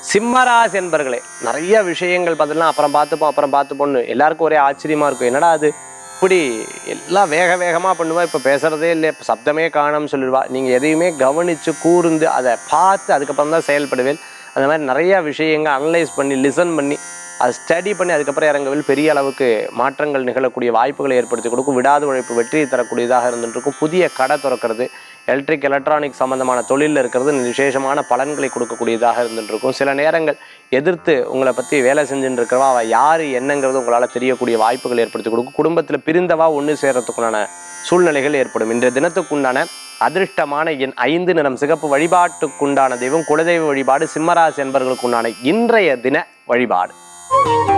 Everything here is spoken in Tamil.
சிம்மராசி என்பர்களே நிறைய விஷயங்கள் பார்த்தீங்கன்னா அப்புறம் பார்த்துப்போம் அப்புறம் பார்த்துப்போம்னு எல்லாருக்கும் ஒரே ஆச்சரியமா இருக்கும் என்னடா அது இப்படி எல்லாம் வேக வேகமாக பண்ணுவா இப்போ பேசுறதே இல்லை இப்ப சப்தமே காணும்னு சொல்லிடுவா நீங்கள் எதையுமே கவனித்து கூர்ந்து அதை பார்த்து அதுக்கப்புறம் தான் செயல்படுவேன் அந்த மாதிரி நிறைய விஷயங்கள் அனலைஸ் பண்ணி லிசன் பண்ணி அதை ஸ்டடி பண்ணி அதுக்கப்புறம் இறங்கவில் பெரிய அளவுக்கு மாற்றங்கள் நிகழக்கூடிய வாய்ப்புகளை ஏற்படுத்தி கொடுக்கும் விடாத உழைப்பு வெற்றியை தரக்கூடியதாக இருந்துட்டு இருக்கும் புதிய கடை திறக்கிறது எலக்ட்ரிக் எலக்ட்ரானிக் சம்பந்தமான தொழிலில் இருக்கிறது விசேஷமான பலன்களை கொடுக்கக்கூடியதாக இருந்துட்டு இருக்கும் சில நேரங்கள் எதிர்த்து உங்களை பற்றி வேலை செஞ்சுட்டு இருக்கிறவா அவள் யார் என்னங்கிறது உங்களால் தெரியக்கூடிய வாய்ப்புகள் ஏற்படுத்தி கொடுக்கும் குடும்பத்தில் பிரிந்தவா ஒன்று சேர்றதுக்குண்டான சூழ்நிலைகள் ஏற்படும் இன்றைய தினத்துக்குண்டான அதிர்ஷ்டமான எண் ஐந்து நிறம் சிகப்பு வழிபாட்டுக்குண்டான தெய்வம் குலதெய்வ வழிபாடு சிம்மராசி என்பவர்களுக்குண்டான இன்றைய தின வழிபாடு